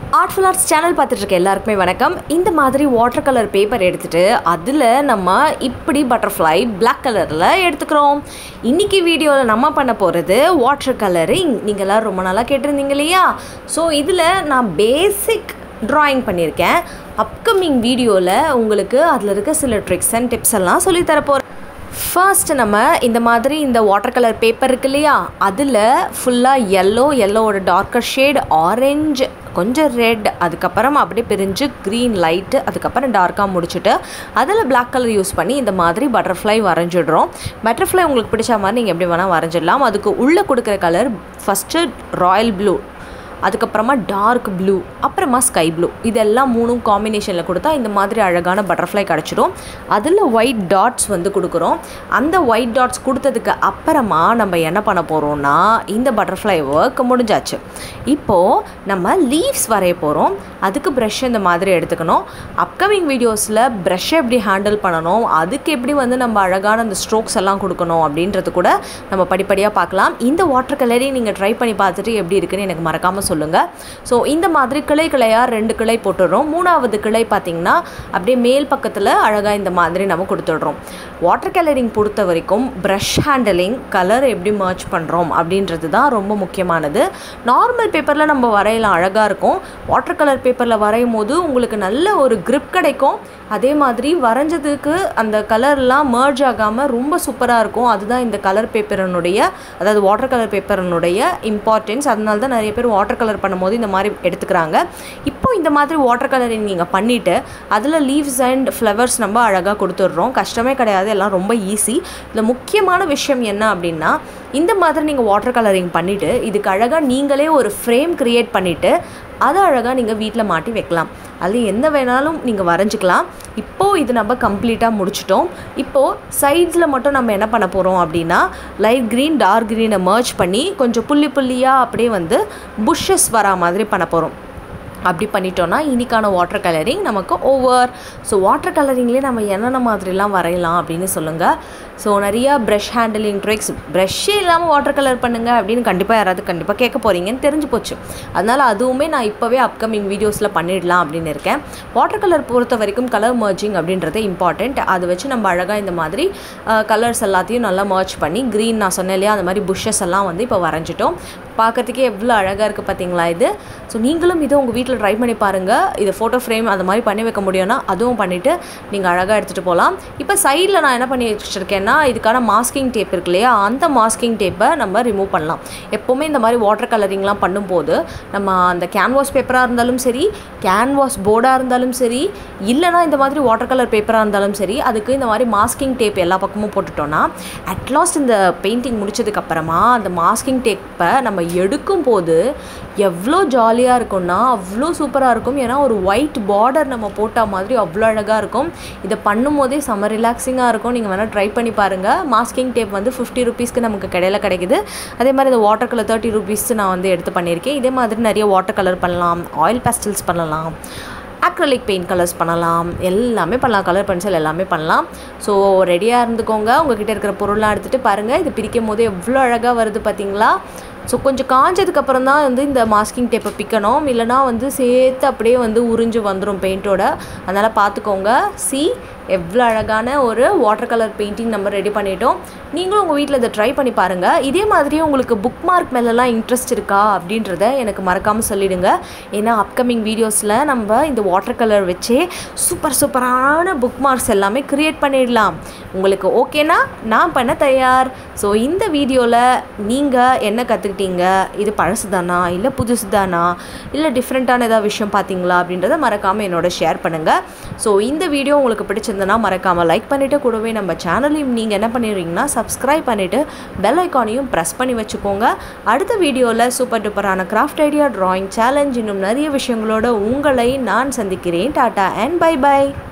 artful arts channel பார்த்துட்டு இருக்க எல்லாருக்குமே வணக்கம் இந்த மாதிரி வாட்டர் கலர் பேப்பர் எடுத்துட்டு அதில் நம்ம இப்படி பட்டர்ஃப்ளை Black கலரில் எடுத்துக்கிறோம் இன்னைக்கு வீடியோவில் நம்ம பண்ண போகிறது வாட்டர் கலரிங் நீங்கள் எல்லோரும் ரொம்ப நாளாக கேட்டிருந்தீங்க இல்லையா ஸோ இதில் நான் பேசிக் drawing பண்ணியிருக்கேன் அப்கமிங் வீடியோவில் உங்களுக்கு அதில் இருக்க சில ட்ரிக்ஸ் அண்ட் டிப்ஸ் எல்லாம் சொல்லித் தர போகிறேன் ஃபர்ஸ்ட் நம்ம இந்த மாதிரி இந்த வாட்டர் கலர் பேப்பர் இருக்கு இல்லையா அதில் ஃபுல்லாக எல்லோ எல்லோவோட டார்க்கர் ஷேட் ஆரஞ்சு கொஞ்சம் ரெட் அதுக்கப்புறம் அப்படியே பிரிஞ்சு க்ரீன் லைட்டு அதுக்கப்புறம் டார்க்காக முடிச்சுட்டு அதில் Black கலர் யூஸ் பண்ணி இந்த மாதிரி பட்டர்ஃப்ளை வரைஞ்சிடுறோம் பட்டர்ஃப்ளை உங்களுக்கு பிடிச்ச மாதிரி நீங்கள் எப்படி வேணால் வரைஞ்சிடலாம் அதுக்கு உள்ளே கொடுக்குற கலர் ஃபஸ்ட்டு ராயல் ப்ளூ அதுக்கப்புறமா டார்க் ப்ளூ அப்புறமா ஸ்கை ப்ளூ இதெல்லாம் மூணும் காம்பினேஷனில் கொடுத்தா இந்த மாதிரி அழகான பட்டர்ஃப்ளை கிடச்சிரும் அதில் ஒயிட் டாட்ஸ் வந்து கொடுக்குறோம் அந்த ஒயிட் டாட்ஸ் கொடுத்ததுக்கு அப்புறமா நம்ம என்ன பண்ண போகிறோம்னா இந்த பட்டர்ஃப்ளை ஒர்க் முடிஞ்சாச்சு இப்போது நம்ம லீவ்ஸ் வரைய போகிறோம் அதுக்கு ப்ரஷ் இந்த மாதிரி எடுத்துக்கணும் அப்கமிங் வீடியோஸில் ப்ரஷ்ஷை எப்படி ஹேண்டில் பண்ணணும் அதுக்கு எப்படி வந்து நம்ம அழகான அந்த ஸ்ட்ரோக்ஸ் எல்லாம் கொடுக்கணும் அப்படின்றது கூட நம்ம படிப்படியாக பார்க்கலாம் இந்த வாட்டர் கலரையும் நீங்கள் ட்ரை பண்ணி பார்த்துட்டு எப்படி இருக்குன்னு எனக்கு மறக்காமல் சொல்லுங்கள் ஸோ இந்த மாதிரி கிளை கிளையாக ரெண்டு கிளை போட்டுடுறோம் மூணாவது கிளை பார்த்திங்கன்னா அப்படியே மேல் பக்கத்தில் அழகாக இந்த மாதிரி நம்ம கொடுத்துடுறோம் வாட்டர் கலரிங் பொறுத்த வரைக்கும் ப்ரஷ் ஹேண்டலிங் கலர் எப்படி மர்ச் பண்ணுறோம் அப்படின்றது தான் ரொம்ப முக்கியமானது நார்மல் பேப்பரில் நம்ம வரையலாம் அழகாக இருக்கும் வாட்டர் கலர் பேப்பரில் வரையும் போது உங்களுக்கு நல்ல ஒரு grip கிடைக்கும் அதே மாதிரி வரைஞ்சதுக்கு அந்த கலர்லாம் மர்ஜ் ஆகாமல் ரொம்ப சூப்பராக இருக்கும் அதுதான் இந்த கலர் பேப்பரனுடைய அதாவது வாட்டர் கலர் பேப்பரனுடைய இம்பார்ட்டன்ஸ் அதனால தான் நிறைய பேர் வாட்டர் கலர் பண்ணும்போது இந்த மாதிரி எடுத்துக்கிறாங்க இப்போ இந்த மாதிரி வாட்டர் கலரிங் நீங்கள் பண்ணிவிட்டு அதில் லீவ்ஸ் அண்ட் ஃப்ளவர்ஸ் நம்ம அழகாக கொடுத்துட்றோம் கஷ்டமே கிடையாது எல்லாம் ரொம்ப ஈஸி இதில் முக்கியமான விஷயம் என்ன அப்படின்னா இந்த மாதிரி நீங்கள் வாட்டர் கலரிங் பண்ணிவிட்டு இதுக்கு அழகாக நீங்களே ஒரு ஃப்ரேம் க்ரியேட் பண்ணிவிட்டு அதை அழகாக நீங்கள் வீட்டில் மாட்டி வைக்கலாம் அது எந்த வேணாலும் நீங்கள் வரைஞ்சிக்கலாம் இப்போது இது நம்ம கம்ப்ளீட்டாக முடிச்சிட்டோம் இப்போது சைட்ஸில் மட்டும் நம்ம என்ன பண்ண போகிறோம் அப்படின்னா லைட் க்ரீன் டார்க் க்ரீனை மர்ஜ் பண்ணி கொஞ்சம் புள்ளி புள்ளியாக அப்படியே வந்து புஷ்ஷஸ் வரா மாதிரி பண்ண போகிறோம் அப்படி பண்ணிட்டோன்னா இன்னைக்கான வாட்டர் கலரிங் நமக்கு ஓவர் ஸோ வாட்டர் கலரிங்லேயே நம்ம என்னென்ன மாதிரிலாம் வரையலாம் அப்படின்னு சொல்லுங்கள் ஸோ நிறையா ப்ரஷ் ஹேண்டிலிங் ட்ரிக்ஸ் ப்ரஷ்ஷே இல்லாமல் வாட்டர் கலர் பண்ணுங்கள் அப்படின்னு கண்டிப்பாக யாராவது கண்டிப்பாக கேட்க போகிறீங்கன்னு தெரிஞ்சு போச்சு அதனால் அதுவுமே நான் இப்போவே அப்கமிங் வீடியோஸில் பண்ணிடலாம் அப்படின்னு இருக்கேன் வாட்டர் கலர் பொறுத்த வரைக்கும் கலர் மர்ஜிங் அப்படின்றது இம்பார்ட்டண்ட் அதை வச்சு நம்ம அழகாக இந்த மாதிரி கலர்ஸ் எல்லாத்தையும் நல்லா மர்ஜ் பண்ணி க்ரீன் நான் சொன்னேன் இல்லையா அந்த மாதிரி புஷ்ஷஸ் எல்லாம் வந்து இப்போ வரைஞ்சிட்டோம் பார்க்கறதுக்கே எவ்வளோ அழகாக இருக்குது பார்த்தீங்களா இது ஸோ நீங்களும் இதை உங்கள் வீட்டில் ட்ரை பண்ணி பாருங்கள் இதை ஃபோட்டோ ஃப்ரேம் அந்த மாதிரி பண்ணி வைக்க முடியும்னா அதுவும் பண்ணிவிட்டு நீங்கள் அழகாக எடுத்துகிட்டு போகலாம் இப்போ சைடில் நான் என்ன பண்ணி வச்சுருக்கேன்னா இதுக்கான மாஸ்கிங் டேப் இருக்கு இல்லையா அந்த மாஸ்கிங் டேப்பை நம்ம ரிமூவ் பண்ணலாம் எப்போவுமே இந்த மாதிரி வாட்டர் கலரிங்லாம் பண்ணும்போது நம்ம அந்த கேன்வாஸ் பேப்பராக இருந்தாலும் சரி கேன்வாஸ் போர்டாக இருந்தாலும் சரி இல்லைனா இந்த மாதிரி வாட்டர் கலர் பேப்பராக இருந்தாலும் சரி அதுக்கு இந்த மாதிரி மாஸ்கிங் டேப் எல்லா பக்கமும் போட்டுட்டோன்னா அட்லாஸ்ட் இந்த பெயிண்டிங் முடிச்சதுக்கப்புறமா அந்த மாஸ்கிங் டேப்பை நம்ம எடுக்கும் போது எவ்வளோ ஜாலியாக இருக்கும்னா அவ்வளோ சூப்பராக இருக்கும் ஏன்னா ஒரு ஒயிட் பார்டர் நம்ம போட்ட மாதிரி அவ்வளோ அழகாக இருக்கும் இதை பண்ணும்போதே செம்ம ரிலாக்ஸிங்காக இருக்கும் நீங்கள் வேணால் ட்ரை பண்ணி பாருங்கள் மாஸ்கிங் டேப் வந்து ஃபிஃப்டி ருபீஸ்க்கு நமக்கு கடையில் கிடைக்குது அதே மாதிரி இந்த வாட்டர் கலர் தேர்ட்டி ருபீஸ் நான் வந்து எடுத்து பண்ணியிருக்கேன் இதே மாதிரி நிறைய வாட்டர் கலர் பண்ணலாம் ஆயில் பேஸ்டல்ஸ் பண்ணலாம் அக்ரலிக் பெயிண்ட் கலர்ஸ் பண்ணலாம் எல்லாமே பண்ணலாம் கலர் பென்சில் எல்லாமே பண்ணலாம் ஸோ ரெடியாக இருந்துக்கோங்க உங்ககிட்ட இருக்கிற பொருள்லாம் எடுத்துகிட்டு பாருங்கள் இது பிரிக்கும் போது எவ்வளோ அழகாக வருது பார்த்தீங்களா ஸோ கொஞ்சம் காஞ்சதுக்கப்புறம் தான் வந்து இந்த மாஸ்கிங் டேப்பை பிக்கணும் இல்லைனா வந்து சேர்த்து அப்படியே வந்து உறிஞ்சு வந்துடும் பெயிண்ட்டோட அதனால் பார்த்துக்கோங்க சி எவ்வளோ அழகான ஒரு வாட்டர் கலர் பெயிண்டிங் நம்ம ரெடி பண்ணிட்டோம் நீங்களும் உங்கள் வீட்டில் இதை ட்ரை பண்ணி பாருங்கள் இதே மாதிரியே உங்களுக்கு புக் மார்க் மேலெலாம் இன்ட்ரெஸ்ட் இருக்கா அப்படின்றத எனக்கு மறக்காமல் சொல்லிவிடுங்க ஏன்னா அப்கமிங் வீடியோஸில் நம்ம இந்த வாட்டர் கலர் வச்சே சூப்பர் சூப்பரான புக் மார்க்ஸ் எல்லாமே க்ரியேட் பண்ணிடலாம் உங்களுக்கு ஓகேனா நான் பண்ண தயார் ஸோ இந்த வீடியோவில் நீங்கள் என்ன கற்றுக்கிட்டீங்க இது பழசு தானா இல்லை புதுசு தானா இல்லை டிஃப்ரெண்ட்டான ஏதாவது விஷயம் பார்த்தீங்களா அப்படின்றத மறக்காமல் என்னோட ஷேர் பண்ணுங்கள் ஸோ இந்த வீடியோ உங்களுக்கு பிடிச்சிருந்தனா மறக்காமல் லைக் பண்ணிவிட்டு கூடவே நம்ம சேனலையும் நீங்கள் என்ன பண்ணிடுறீங்கன்னா சப்ஸ்கிரைப் பண்ணிவிட்டு பெல் ஐக்கானையும் ப்ரெஸ் பண்ணி வச்சுக்கோங்க அடுத்த வீடியோவில் super duper craft idea drawing challenge இன்னும் நிறைய விஷயங்களோட உங்களை நான் சந்திக்கிறேன் டாட்டா அண்ட் பை பை